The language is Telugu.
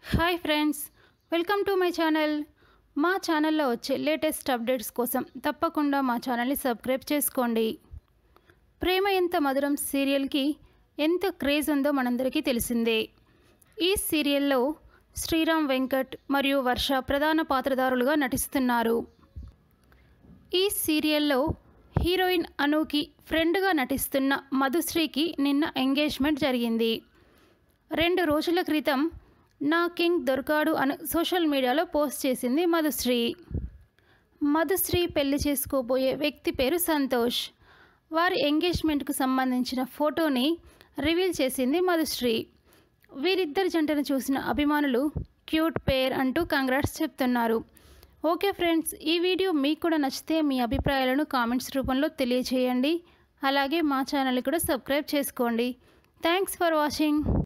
hi friends welcome to my channel మా ఛానల్లో వచ్చే లేటెస్ట్ అప్డేట్స్ కోసం తప్పకుండా మా ఛానల్ని సబ్స్క్రైబ్ చేసుకోండి ప్రేమ ఎంత మధురం సీరియల్కి ఎంత క్రేజ్ ఉందో మనందరికీ తెలిసిందే ఈ సీరియల్లో శ్రీరామ్ వెంకట్ మరియు వర్ష ప్రధాన పాత్రధారులుగా నటిస్తున్నారు ఈ సీరియల్లో హీరోయిన్ అనుకి ఫ్రెండ్గా నటిస్తున్న మధుశ్రీకి నిన్న ఎంగేజ్మెంట్ జరిగింది రెండు రోజుల క్రితం నా కింగ్ దొరకాడు అని సోషల్ మీడియాలో పోస్ట్ చేసింది మధుశ్రీ మధుశ్రీ పెళ్లి చేసుకోబోయే వ్యక్తి పేరు సంతోష్ వారి ఎంగేజ్మెంట్కు సంబంధించిన ఫోటోని రివీల్ చేసింది మధుశ్రీ వీరిద్దరి జంటను చూసిన అభిమానులు క్యూట్ పేర్ అంటూ కంగ్రాట్స్ చెప్తున్నారు ఓకే ఫ్రెండ్స్ ఈ వీడియో మీకు కూడా నచ్చితే మీ అభిప్రాయాలను కామెంట్స్ రూపంలో తెలియచేయండి అలాగే మా ఛానల్ని కూడా సబ్స్క్రైబ్ చేసుకోండి థ్యాంక్స్ ఫర్ వాచింగ్